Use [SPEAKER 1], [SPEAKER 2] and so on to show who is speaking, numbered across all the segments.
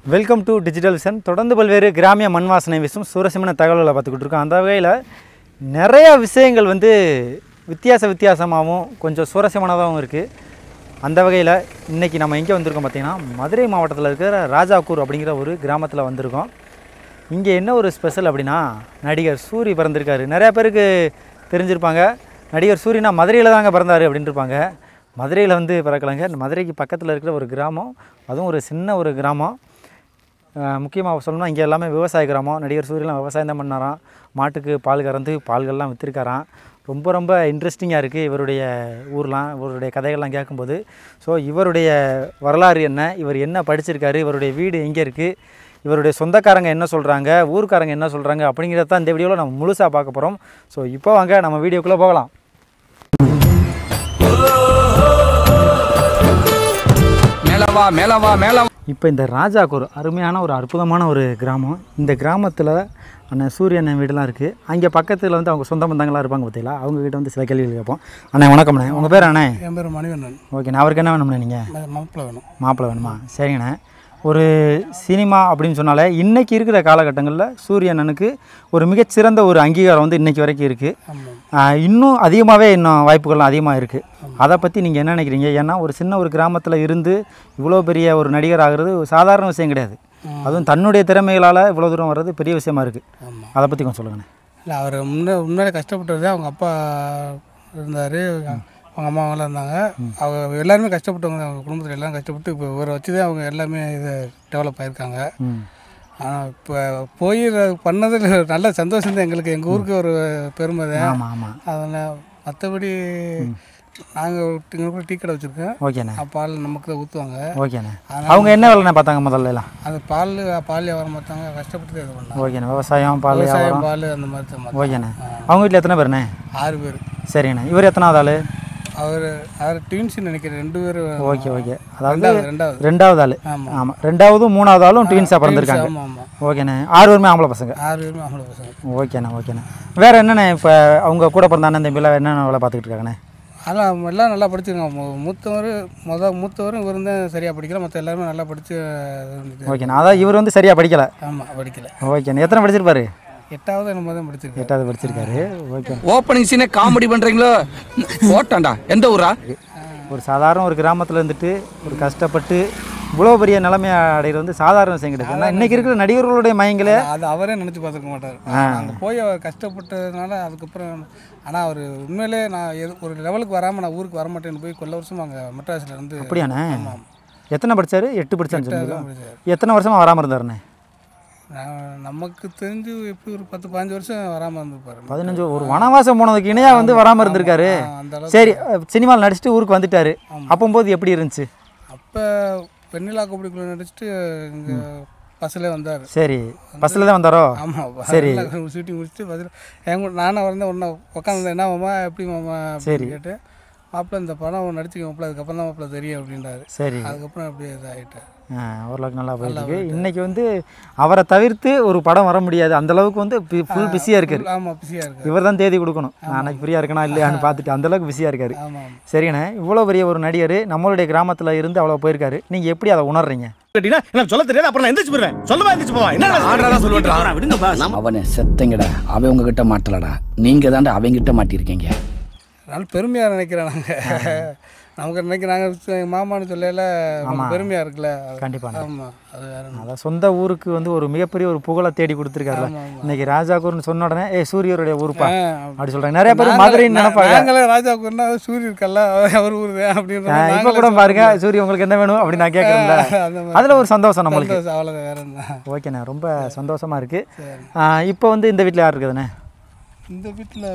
[SPEAKER 1] Welcome to digital vision தொடர்ந்து பல்வேறு கிராமிய மண் வாசனை வீசும் சுரசிமன தகவல்களை பார்த்துக்கிட்டு இருக்கோம் அந்த வகையில் நிறைய விஷயங்கள் வந்து வித்தியாச வித்தியாசமாகவும் கொஞ்சம் சுரசிமனதாகவும் இருக்குது அந்த வகையில் இன்றைக்கி நம்ம எங்கே வந்திருக்கோம் பார்த்தீங்கன்னா மதுரை மாவட்டத்தில் இருக்கிற ராஜாக்கூர் அப்படிங்கிற ஒரு கிராமத்தில் வந்திருக்கோம் இங்கே என்ன ஒரு ஸ்பெஷல் அப்படின்னா நடிகர் சூரி பிறந்திருக்காரு நிறையா பேருக்கு தெரிஞ்சிருப்பாங்க நடிகர் சூரியனா மதுரையில் தாங்க பிறந்தார் அப்படின்னு இருப்பாங்க மதுரையில் வந்து பிறக்கலைங்க மதுரைக்கு பக்கத்தில் இருக்கிற ஒரு கிராமம் அதுவும் ஒரு சின்ன ஒரு கிராமம் முக்கியமாக சொல்லணும்னா இங்கே எல்லாமே விவசாய கிராமம் நடிகர் சூரியலாம் விவசாயம் தான் பண்ணாராம் மாட்டுக்கு பால் கறந்து பால்கள்லாம் விற்றுருக்காராம் ரொம்ப ரொம்ப இன்ட்ரெஸ்டிங்காக இருக்குது இவருடைய ஊர்லாம் இவருடைய கதைகள்லாம் கேட்கும்போது ஸோ இவருடைய வரலாறு என்ன இவர் என்ன படிச்சிருக்காரு இவருடைய வீடு எங்கே இருக்குது இவருடைய சொந்தக்காரங்க என்ன சொல்கிறாங்க ஊர்க்காரங்க என்ன சொல்கிறாங்க அப்படிங்கிறத தான் இந்த வீடியோவில் நம்ம முழுசாக பார்க்க போகிறோம் ஸோ இப்போ வாங்க நம்ம வீடியோக்குள்ளே போகலாம்
[SPEAKER 2] மேலவா மேலவா மேலவா
[SPEAKER 1] இப்போ இந்த ராஜாக்கூர் அருமையான ஒரு அற்புதமான ஒரு கிராமம் இந்த கிராமத்தில் அண்ணன் சூரிய அண்ணன் வீடுலாம் இருக்குது அங்கே பக்கத்தில் வந்து அவங்க சொந்த பந்தங்களாக இருப்பாங்க பார்த்தீங்களா அவங்ககிட்ட வந்து சில கேள்விகள் கேட்போம் அண்ணே வணக்கம்ண்ணே உங்கள் பேர் அண்ணே
[SPEAKER 3] என் பேர் மணிவண்ணன்
[SPEAKER 1] ஓகேண்ணே அவருக்கு என்ன வேணும்ண்ணே நீங்கள்
[SPEAKER 3] மாப்பிள்ள வேணும்
[SPEAKER 1] மாப்பிள்ளை வேணுமா சரிங்கண்ணே ஒரு சினிமா அப்படின்னு சொன்னாலே இன்றைக்கி இருக்கிற காலகட்டங்களில் சூரிய அண்ணனுக்கு ஒரு மிகச்சிறந்த ஒரு அங்கீகாரம் வந்து இன்றைக்கி வரைக்கும் இருக்குது
[SPEAKER 3] ஆமாம்
[SPEAKER 1] இன்னும் அதிகமாகவே இன்னும் வாய்ப்புகள்லாம் அதிகமாக இருக்குது அதை பற்றி நீங்கள் என்ன நினைக்கிறீங்க ஏன்னா ஒரு சின்ன ஒரு கிராமத்தில் இருந்து இவ்வளோ பெரிய ஒரு நடிகர் ஆகிறது ஒரு சாதாரண விஷயம் கிடையாது அதுவும் தன்னுடைய திறமைகளால் இவ்வளோ தூரம் வர்றது பெரிய விஷயமா இருக்குது
[SPEAKER 3] ஆமாம்
[SPEAKER 1] அதை பற்றி கொஞ்சம் சொல்லுங்கண்ணே
[SPEAKER 3] இல்லை அவர் முன்னே உண்மையிலே கஷ்டப்பட்டது அவங்க அப்பா இருந்தார் அவங்க அம்மாவெல்லாம் இருந்தாங்க அவங்க எல்லாருமே கஷ்டப்பட்டவங்க தான். அவங்க குடும்பத்தில் எல்லாம் கஷ்டப்பட்டு இப்போ இவரை வச்சு தான் அவங்க எல்லாமே இதை டெவலப் ஆயிருக்காங்க
[SPEAKER 1] ம்
[SPEAKER 3] ஆனால் இப்போ போய் இதை பண்ணதில் நல்ல சந்தோஷம் தான் எங்களுக்கு எங்கள் ஊருக்கு ஒரு பெருமை தான்
[SPEAKER 1] ஆமாம் ஆமாம்
[SPEAKER 3] அதனால் மற்றபடி நாங்கள் எங்களுக்கு டீ கடை வச்சுருக்கோம்
[SPEAKER 1] ஓகேண்ணே
[SPEAKER 3] பால் நமக்கு தான் ஊற்றுவாங்க
[SPEAKER 1] ஓகேண்ணே அவங்க என்ன வேலைண்ணே பார்த்தாங்க முதல்ல எல்லாம்
[SPEAKER 3] அந்த பால் பால் வியாபாரம் பார்த்தாங்க கஷ்டப்பட்டு தான் இது பண்ணாங்க
[SPEAKER 1] ஓகேண்ணே விவசாயம் பால் வியாபாரம்
[SPEAKER 3] விவசாயம் பால் அந்த மாதிரி தான் பார்த்தாங்க.
[SPEAKER 1] ஓகேண்ணே அவங்க வீட்டில் எத்தனை பேருண்ணே
[SPEAKER 3] ஆறு பேர்
[SPEAKER 1] சரிண்ணே இவர் எத்தனாவது ஆள்
[SPEAKER 3] அவர் அவர் ட்வின்ஸ் நினைக்கிறேன் ரெண்டு பேரும்
[SPEAKER 1] ஓகே ஓகே அதாவது
[SPEAKER 3] ரெண்டாவது ரெண்டாவது
[SPEAKER 1] ரெண்டாவது ஆள்
[SPEAKER 3] ஆமாம்
[SPEAKER 1] ஆமாம் ரெண்டாவதும் மூணாவது ஆளும் ட்வின்ஸாக பிறந்திருக்காங்க
[SPEAKER 3] ஆமாம் ஆமாம்
[SPEAKER 1] ஓகேண்ணே ஆறு பேருமே ஆம்பளை பசங்க
[SPEAKER 3] ஆறு பேருமே ஆம்பளை பசங்க
[SPEAKER 1] ஓகேண்ணே ஓகேண்ணே வேறு என்னண்ணே இப்போ அவங்க கூட பிறந்த அண்ணன் தம்பிலாம் என்னென்ன வேலை பார்த்துக்கிட்டு இருக்காங்கண்ணே
[SPEAKER 3] ஆனால் அவங்க எல்லாம் நல்லா படிச்சிருக்காங்க மு- மூத்தவர் முத மூத்தவரும் இவரும் தான் சரியாக படிக்கல மற்ற எல்லாருமே நல்லா படித்து
[SPEAKER 1] ஓகேண்ணே அதான் இவர் வந்து சரியாக படிக்கலை
[SPEAKER 3] ஆமாம் படிக்கல
[SPEAKER 1] ஓகேண்ணே எத்தனை படிச்சிருப்பாரு
[SPEAKER 3] எட்டாவது நம்ம தான் படிச்சிருக்கேன்
[SPEAKER 1] எட்டாவது படிச்சிருக்காரு ஓகே
[SPEAKER 2] ஓப்பனிங் சீனே காமெடி பண்றீங்களோ போட்டான்டா எந்த ஊரா
[SPEAKER 1] ஒரு சாதாரண ஒரு கிராமத்தில் இருந்துட்டு ஒரு கஷ்டப்பட்டு இவ்வளோ பெரிய நிலைமை அடைகிறது வந்து சாதாரண விஷயம் கிடையாது ஏன்னா இன்றைக்கி இருக்கிற நடிகர்களுடைய மயங்களே
[SPEAKER 3] அது அவரே நினச்சி பார்த்துருக்க மாட்டார் அங்கே போய் அவர் கஷ்டப்பட்டதுனால அதுக்கப்புறம் ஆனால் அவர் உண்மையிலே நான் எது ஒரு லெவலுக்கு வராமல் நான் ஊருக்கு வர மாட்டேன்னு போய் கொல்ல வருஷம் அங்கே மெட்ராஸில் இருந்து
[SPEAKER 1] அப்படியாண்ணே எத்தனை படிச்சாரு எட்டு படிச்சான்னு சொன்னீங்களா
[SPEAKER 3] படிச்சாரு.
[SPEAKER 1] எத்தனை வருஷமாக வராமல் இருந்தாருண்ணே
[SPEAKER 3] நான் நமக்கு தெரிஞ்சு எப்படி ஒரு பத்து பதினஞ்சு வருஷம் வராமல் இருந்திருப்பாரு
[SPEAKER 1] பதினஞ்சு ஒரு வனவாசம் போனதுக்கு இணையாக வந்து வராமல் இருந்திருக்காரு
[SPEAKER 3] ஆ, அந்த அளவுக்கு
[SPEAKER 1] சரி சினிமாவில் நடிச்சுட்டு ஊருக்கு வந்துட்டாரு அப்போம்போது எப்படி இருந்துச்சு
[SPEAKER 3] அப்போ வெண்ணிலா கபடிக்குள்ள நடிச்சுட்டு இங்கே பஸ்ஸில் வந்தார்
[SPEAKER 1] சரி பஸ்ஸில் தான் வந்தாரோ
[SPEAKER 3] ஆமாம்
[SPEAKER 1] சரி.
[SPEAKER 3] ஷூட்டிங் முடிச்சுட்டு பஸ்ஸில் என் கூட நானும் வந்து ஒன்றா உட்காந்து என்ன மாமா எப்படி மாமா
[SPEAKER 1] சரி.
[SPEAKER 3] அப்படின்னு கேட்டு மாப்பிள்ள இந்த படம் நடிச்சுக்க மாப்பிள்ள அதுக்கப்புறம் தான் மாப்பிள்ள தெரியும் அப்படின்றாரு
[SPEAKER 1] சரி
[SPEAKER 3] அதுக்கப்புறம் அப்படியே இதாகிட்டார்
[SPEAKER 1] ஆ, ஓரளவுக்கு நல்லா போயிருக்கு இன்னைக்கு வந்து அவரை தவிர்த்து ஒரு படம் வர முடியாது அந்த அளவுக்கு வந்து ஃபுல் பிஸியாக இருக்காரு
[SPEAKER 3] ஆமாம் பிஸியாக இருக்கு
[SPEAKER 1] இவர் தான் தேதி கொடுக்கணும் நான் அன்னைக்கு ஃப்ரீயாக இருக்கனா இல்லையான்னு பார்த்துட்டு அந்த அளவுக்கு பிஸியாக இருக்காரு
[SPEAKER 3] ஆமாம்
[SPEAKER 1] சரிண்ணே இவ்வளோ பெரிய ஒரு நடிகர் நம்மளுடைய கிராமத்தில் இருந்து அவ்வளோ போயிருக்காரு நீங்கள் எப்படி அதை உணர்றீங்க
[SPEAKER 4] கேட்டீங்கன்னா எனக்கு சொல்ல தெரியாது அப்புறம் நான் எந்திரிச்சு போயிருவேன் சொல்லவா எந்திரிச்சு போவா என்ன ஆடுறதா சொல்லுவேன் விடுங்க பாஸ்
[SPEAKER 2] அவனை செத்தங்கடா அவன் உங்ககிட்ட மாட்டலடா நீங்க தாண்டா அவங்கிட்ட மாட்டிருக்கீங்க
[SPEAKER 3] அதனால பெருமையாக நினைக்கிறேன் நாங்கள் நமக்கு நினைக்க நாங்கள் மாமான்னு சொல்லல பெருமையாக இருக்குல்ல
[SPEAKER 1] கண்டிப்பாண்ணே.
[SPEAKER 3] ஆமாம் அது வேற ஒண்ணும்
[SPEAKER 1] அதான் சொந்த ஊருக்கு வந்து ஒரு மிகப்பெரிய ஒரு புகழை தேடி கொடுத்துருக்காருல இன்னைக்கு ராஜாக்கூர்னு சொன்ன உடனே ஏ சூரியருடைய ஊருப்பா
[SPEAKER 3] ஆ,
[SPEAKER 1] அப்படி சொல்கிறாங்க நிறைய பேர்
[SPEAKER 3] நாங்களே-
[SPEAKER 1] மதுரைன்னு
[SPEAKER 3] நா-
[SPEAKER 1] நினைப்பாங்க
[SPEAKER 3] நாங்களே ராஜா குருனா சூரிய இருக்கல்ல அவர் ஊர் தான் அப்படின்ற
[SPEAKER 1] ஆ, இப்போ கூட பாருங்க சூரிய உங்களுக்கு என்ன வேணும் அப்படி நான் கேட்குறேன்ல
[SPEAKER 3] அந்த மாதிரி
[SPEAKER 1] அதில் ஒரு சந்தோஷம் நம்மளுக்கு
[SPEAKER 3] சந்தோஷம் அவ்வளோதான் வேற என்ன
[SPEAKER 1] ஓகேண்ணே ரொம்ப சந்தோஷமாக இருக்குது இப்போ வந்து இந்த வீட்டில் யார் இருக்குதுண்ணே
[SPEAKER 3] இந்த வீட்டில்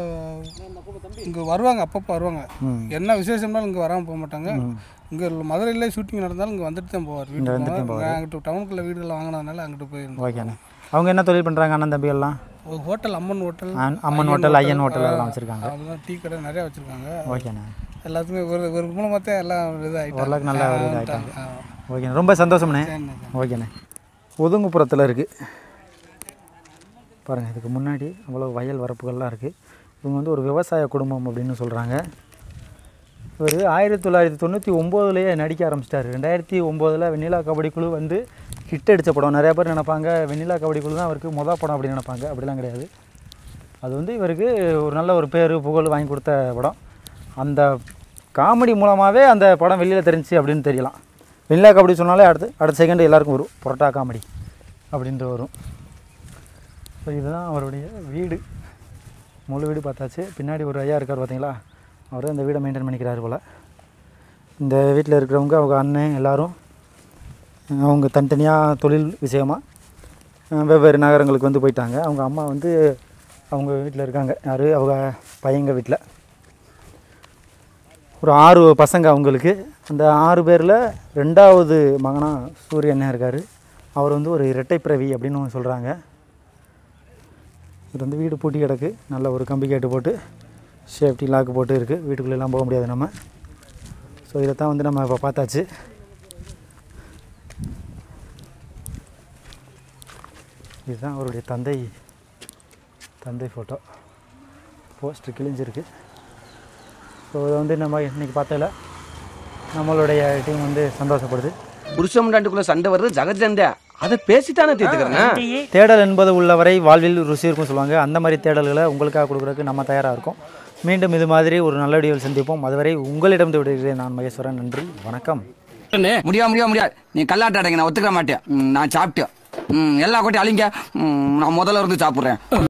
[SPEAKER 3] இங்கே வருவாங்க அப்பப்போ வருவாங்க என்ன விசேஷம்னாலும் இங்கே வராமல் போக மாட்டாங்க இங்கே மதுரையில் ஷூட்டிங் நடந்தாலும் இங்கே வந்துட்டு தான் போவார் வீட்டுக்கு போவார் அங்கிட்டு டவுனுக்குள்ளே வீடுகள் வாங்கினதுனால அங்கிட்டு போயிருந்தோம்
[SPEAKER 1] ஓகேண்ணே அவங்க என்ன தொழில் பண்ணுறாங்க அண்ணன் தம்பிகள்லாம்
[SPEAKER 3] ஒரு ஹோட்டல் அம்மன் ஹோட்டல்
[SPEAKER 1] அன்- அம்மன் ஹோட்டல் ஐயன் ஹோட்டல் எல்லாம் வச்சுருக்காங்க
[SPEAKER 3] அதெல்லாம் டீ கடை நிறையா வச்சுருக்காங்க
[SPEAKER 1] ஓகேண்ணே
[SPEAKER 3] எல்லாத்துக்குமே ஒரு ஒரு மூலமாக தான் எல்லாம் இதாகிட்டாங்க
[SPEAKER 1] ஓரளவுக்கு நல்லா ஒரு இதாகிட்டாங்க ஓகேண்ணே ரொம்ப சந்தோஷம்ண்ணே ஓகேண்ணே ஒதுங்குப்புறத்தில் இருக்குது பாருங்கள் இதுக்கு முன்னாடி அவ்வளோ வயல் வரப்புகள்லாம் இருக்குது இவங்க வந்து ஒரு விவசாய குடும்பம் அப்படின்னு சொல்கிறாங்க இவர் ஆயிரத்தி தொள்ளாயிரத்தி தொண்ணூற்றி ஒம்போதுலேயே நடிக்க ஆரம்பிச்சிட்டாரு ரெண்டாயிரத்தி ஒம்போதில் வெண்ணிலா கபடி குழு வந்து ஹிட் அடித்த படம் நிறையா பேர் நினைப்பாங்க வெண்ணிலா கபடிக்குழு தான் அவருக்கு மொதல் படம் அப்படின்னு நினைப்பாங்க அப்படிலாம் கிடையாது அது வந்து இவருக்கு ஒரு நல்ல ஒரு பேர் புகழ் வாங்கி கொடுத்த படம் அந்த காமெடி மூலமாகவே அந்த படம் வெளியில் தெரிஞ்சு அப்படின்னு தெரியலாம் வெண்ணிலா கபடி சொன்னாலே அடுத்து அடுத்த செகண்ட் எல்லாருக்கும் வரும் புரோட்டா காமெடி அப்படின்ட்டு வரும் ஸோ இதுதான் அவருடைய வீடு முழு வீடு பார்த்தாச்சு பின்னாடி ஒரு ஐயா இருக்கார் பார்த்தீங்களா அவர் தான் இந்த வீடை மெயின்டைன் பண்ணிக்கிறாரு போல் இந்த வீட்டில் இருக்கிறவங்க அவங்க அண்ணன் எல்லாரும் அவங்க தனித்தனியாக தொழில் விஷயமாக வெவ்வேறு நகரங்களுக்கு வந்து போயிட்டாங்க அவங்க அம்மா வந்து அவங்க வீட்டில் இருக்காங்க யார் அவங்க பையங்க வீட்டில் ஒரு ஆறு பசங்க அவங்களுக்கு அந்த ஆறு பேரில் ரெண்டாவது மகனாக சூரியன் இருக்கார் அவர் வந்து ஒரு இரட்டை பிறவி அப்படின்னு சொல்கிறாங்க இது வந்து வீடு பூட்டி கிடக்கு நல்ல ஒரு கம்பி கேட்டு போட்டு சேஃப்டி லாக்கு போட்டு இருக்குது வீட்டுக்குள்ளெல்லாம் போக முடியாது நம்ம ஸோ இதை தான் வந்து நம்ம இப்போ பார்த்தாச்சு இதுதான் அவருடைய தந்தை தந்தை ஃபோட்டோ போஸ்டர் கிழிஞ்சிருக்கு ஸோ இதை வந்து நம்ம இன்றைக்கி பார்த்ததில் நம்மளுடைய டீம் வந்து சந்தோஷப்படுது
[SPEAKER 2] புருஷன் முண்டாண்டுக்குள்ள சண்டை வருது ஜகஜண்டை அதை பேசித்தானே தீர்த்துக்கிறேன்
[SPEAKER 1] தேடல் என்பது உள்ளவரை வாழ்வில் ருசி இருக்கும் சொல்லுவாங்க அந்த மாதிரி தேடல்களை உங்களுக்காக கொடுக்குறதுக்கு நம்ம தயாராக இருக்கோம் மீண்டும் இது மாதிரி ஒரு நல்ல வீடியோவில் சந்திப்போம் அதுவரை உங்களிடம் விடுகிறேன் நான் மகேஸ்வரன் நன்றி வணக்கம்
[SPEAKER 5] முடியாது முடியாது முடியாது நீ கல்லாட்ட அடைங்க நான் ஒத்துக்க மாட்டேன் ம், நான் சாப்பிட்டேன் ம், எல்லா கொட்டி அழிங்க ம், நான் முதல்ல இருந்து சாப்பிட்றேன்